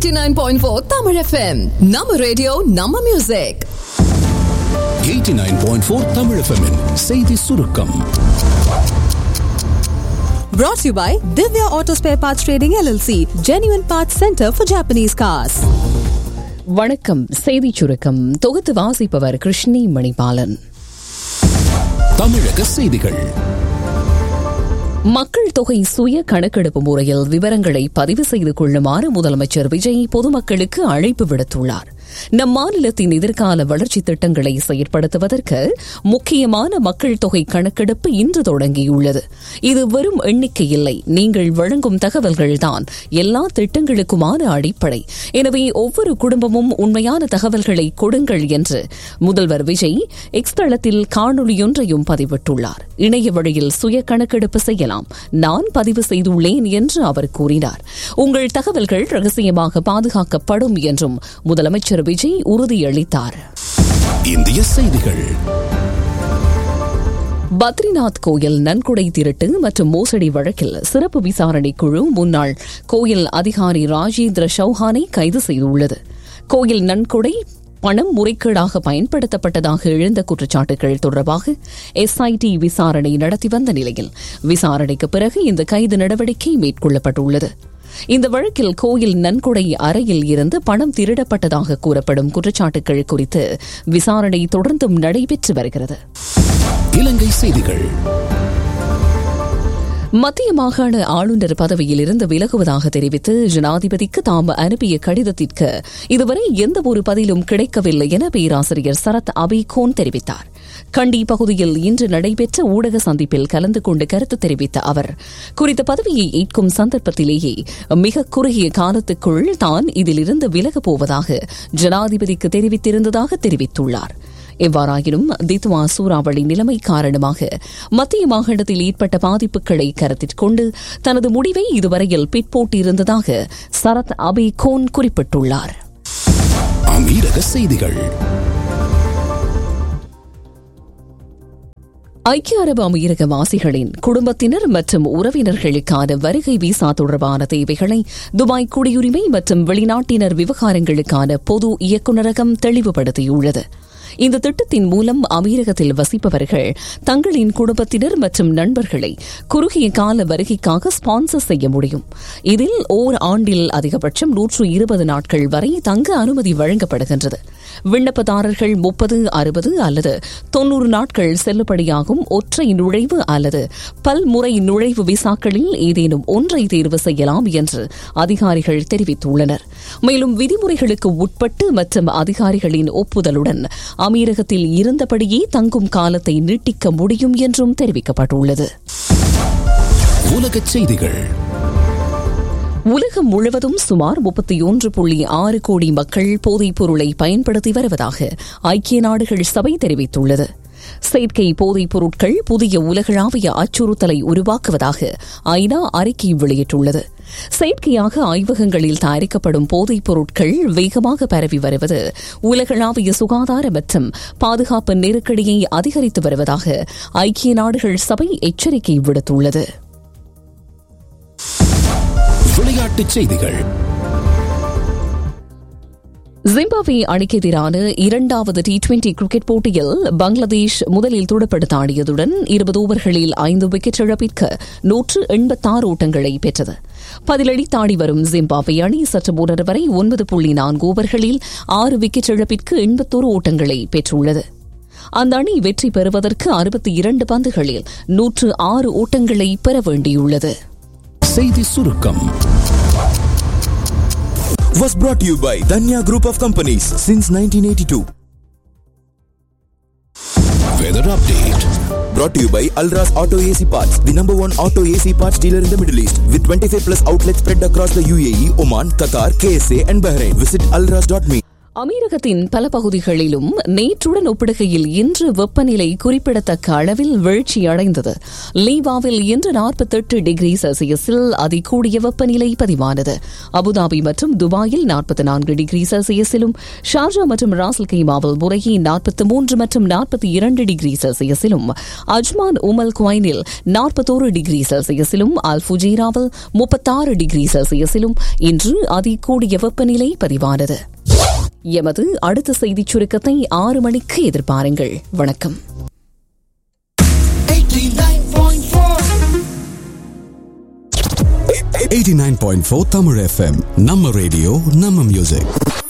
89.4 Tamil FM. நம்ம radio நம்ம music 89.4 தமிழ் FM -இன் செய்தி சுருக்கம் Brought to you by Divya Auto Spare Parts Trading LLC, Genuine Parts Center for Japanese Cars. வணக்கம் செய்திச் சுருக்கம் தொகுத்து வாசிப்பவர் கிருஷ்ணி மணிபாலன் தமிழக செய்திகள் மக்கள் தொகை சுய கணக்கெடுப்பு முறையில் விவரங்களை பதிவு செய்து கொள்ளுமாறு முதலமைச்சர் விஜய் பொதுமக்களுக்கு அழைப்பு விடுத்துள்ளார் நம் மாநிலத்தின் எதிர்கால வளர்ச்சி திட்டங்களை செயற்படுத்துவதற்கு முக்கியமான மக்கள் தொகை கணக்கெடுப்பு இன்று தொடங்கியுள்ளது இது வெறும் எண்ணிக்கை இல்லை நீங்கள் வழங்கும் தகவல்கள்தான் எல்லா திட்டங்களுக்குமான அடிப்படை எனவே ஒவ்வொரு குடும்பமும் உண்மையான தகவல்களை கொடுங்கள் என்று முதல்வர் விஜய் எக்ஸ் தளத்தில் காணொலியொன்றையும் பதிவிட்டுள்ளார் இணைய வழியில் சுய கணக்கெடுப்பு செய்யலாம் நான் பதிவு செய்துள்ளேன் என்று அவர் கூறினார் உங்கள் தகவல்கள் ரகசியமாக பாதுகாக்கப்படும் என்றும் முதலமைச்சர் விஜய் உறுதியளித்தார் இந்திய செய்திகள் பத்ரிநாத் கோயில் நன்கொடை திருட்டு மற்றும் மோசடி வழக்கில் சிறப்பு விசாரணை குழு முன்னாள் கோயில் அதிகாரி ராஜேந்திர சௌஹானை கைது செய்துள்ளது கோயில் நன்கொடை பணம் முறைகேடாக பயன்படுத்தப்பட்டதாக எழுந்த குற்றச்சாட்டுகள் தொடர்பாக எஸ்ஐடி விசாரணை நடத்தி வந்த நிலையில் விசாரணைக்கு பிறகு இந்த கைது நடவடிக்கை மேற்கொள்ளப்பட்டுள்ளது இந்த வழக்கில் கோயில் நன்கொடை அறையில் இருந்து பணம் திருடப்பட்டதாக கூறப்படும் குற்றச்சாட்டுகள் குறித்து விசாரணை தொடர்ந்தும் நடைபெற்று வருகிறது இலங்கை செய்திகள் மத்திய மாகாண ஆளுநர் பதவியிலிருந்து விலகுவதாக தெரிவித்து ஜனாதிபதிக்கு தாம் அனுப்பிய கடிதத்திற்கு இதுவரை எந்தவொரு பதிலும் கிடைக்கவில்லை என பேராசிரியர் சரத் அபிகோன் தெரிவித்தார் கண்டி பகுதியில் இன்று நடைபெற்ற ஊடக சந்திப்பில் கலந்து கொண்டு கருத்து தெரிவித்த அவர் குறித்த பதவியை ஏற்கும் சந்தர்ப்பத்திலேயே மிக குறுகிய காலத்துக்குள் தான் இதிலிருந்து விலகப் போவதாக ஜனாதிபதிக்கு தெரிவித்திருந்ததாக தெரிவித்துள்ளார் எவ்வாறாயினும் தித்வா சூறாவளி நிலைமை காரணமாக மத்திய மாகாணத்தில் ஏற்பட்ட பாதிப்புகளை கருத்தில் கொண்டு தனது முடிவை இதுவரையில் பிற்போட்டியிருந்ததாக சரத் அபி கோன் குறிப்பிட்டுள்ளார் அமீரக செய்திகள் ஐக்கிய அரபு அமீரக வாசிகளின் குடும்பத்தினர் மற்றும் உறவினர்களுக்கான வருகை விசா தொடர்பான தேவைகளை துபாய் குடியுரிமை மற்றும் வெளிநாட்டினர் விவகாரங்களுக்கான பொது இயக்குநரகம் தெளிவுபடுத்தியுள்ளது இந்த திட்டத்தின் மூலம் அமீரகத்தில் வசிப்பவர்கள் தங்களின் குடும்பத்தினர் மற்றும் நண்பர்களை குறுகிய கால வருகைக்காக ஸ்பான்சர் செய்ய முடியும் இதில் ஓர் ஆண்டில் அதிகபட்சம் நூற்று இருபது நாட்கள் வரை தங்க அனுமதி வழங்கப்படுகின்றது விண்ணப்பதாரர்கள் முப்பது அறுபது அல்லது தொன்னூறு நாட்கள் செல்லுபடியாகும் ஒற்றை நுழைவு அல்லது பல்முறை நுழைவு விசாக்களில் ஏதேனும் ஒன்றை தேர்வு செய்யலாம் என்று அதிகாரிகள் தெரிவித்துள்ளனர் மேலும் விதிமுறைகளுக்கு உட்பட்டு மற்றும் அதிகாரிகளின் ஒப்புதலுடன் அமீரகத்தில் இருந்தபடியே தங்கும் காலத்தை நீட்டிக்க முடியும் என்றும் தெரிவிக்கப்பட்டுள்ளது உலகச் செய்திகள் உலகம் முழுவதும் சுமார் முப்பத்தி ஒன்று புள்ளி ஆறு கோடி மக்கள் போதைப் பொருளை பயன்படுத்தி வருவதாக ஐக்கிய நாடுகள் சபை தெரிவித்துள்ளது செயற்கை போதைப் பொருட்கள் புதிய உலகளாவிய அச்சுறுத்தலை உருவாக்குவதாக ஐநா அறிக்கை வெளியிட்டுள்ளது செயற்கையாக ஆய்வகங்களில் தயாரிக்கப்படும் போதைப் பொருட்கள் வேகமாக பரவி வருவது உலகளாவிய சுகாதார மற்றும் பாதுகாப்பு நெருக்கடியை அதிகரித்து வருவதாக ஐக்கிய நாடுகள் சபை எச்சரிக்கை விடுத்துள்ளது விளையாட்டுச் செய்திகள் ஜிம்பாப்வே அணிக்கு எதிரான இரண்டாவது டி டுவெண்டி கிரிக்கெட் போட்டியில் பங்களாதேஷ் முதலில் துடுப்படுத்த ஆடியதுடன் இருபது ஓவர்களில் ஐந்து விக்கெட் இழப்பிற்கு நூற்று எண்பத்தாறு ஓட்டங்களை பெற்றது பதிலளித்தாடி வரும் ஜிம்பாப்வே அணி சற்று முன்னர் வரை ஒன்பது புள்ளி நான்கு ஓவர்களில் ஆறு விக்கெட் இழப்பிற்கு எண்பத்தோரு ஓட்டங்களை பெற்றுள்ளது அந்த அணி வெற்றி பெறுவதற்கு அறுபத்தி இரண்டு பந்துகளில் நூற்று ஆறு ஓட்டங்களை பெற வேண்டியுள்ளது செய்தி சுருக்கம் was brought to you by Danya Group of Companies since 1982. Weather update Brought to you by Alras Auto AC Parts, the number one auto AC parts dealer in the Middle East, with 25 plus outlets spread across the UAE, Oman, Qatar, KSA, and Bahrain. Visit alras.me. அமீரகத்தின் பல பகுதிகளிலும் நேற்றுடன் ஒப்பிடுகையில் இன்று வெப்பநிலை குறிப்பிடத்தக்க அளவில் வீழ்ச்சியடைந்தது லீவாவில் இன்று நாற்பத்தெட்டு டிகிரி செல்சியஸில் அதிகூடிய வெப்பநிலை பதிவானது அபுதாபி மற்றும் துபாயில் நாற்பத்தி நான்கு டிகிரி செல்சியஸிலும் ஷார்ஜா மற்றும் ராசல் கைமாவில் முறையே நாற்பத்தி மூன்று மற்றும் நாற்பத்தி இரண்டு டிகிரி செல்சியஸிலும் அஜ்மான் உமல் குவைனில் நாற்பத்தோரு டிகிரி செல்சியஸிலும் அல் ஃபுஜீராவில் முப்பத்தாறு டிகிரி செல்சியஸிலும் இன்று அதிகூடிய வெப்பநிலை பதிவானது எமது அடுத்த செய்திச் சுருக்கத்தை ஆறு மணிக்கு எதிர்பாருங்கள் வணக்கம் 89.4 Tamil FM நம்ம ரேடியோ நம்ம மியூசிக்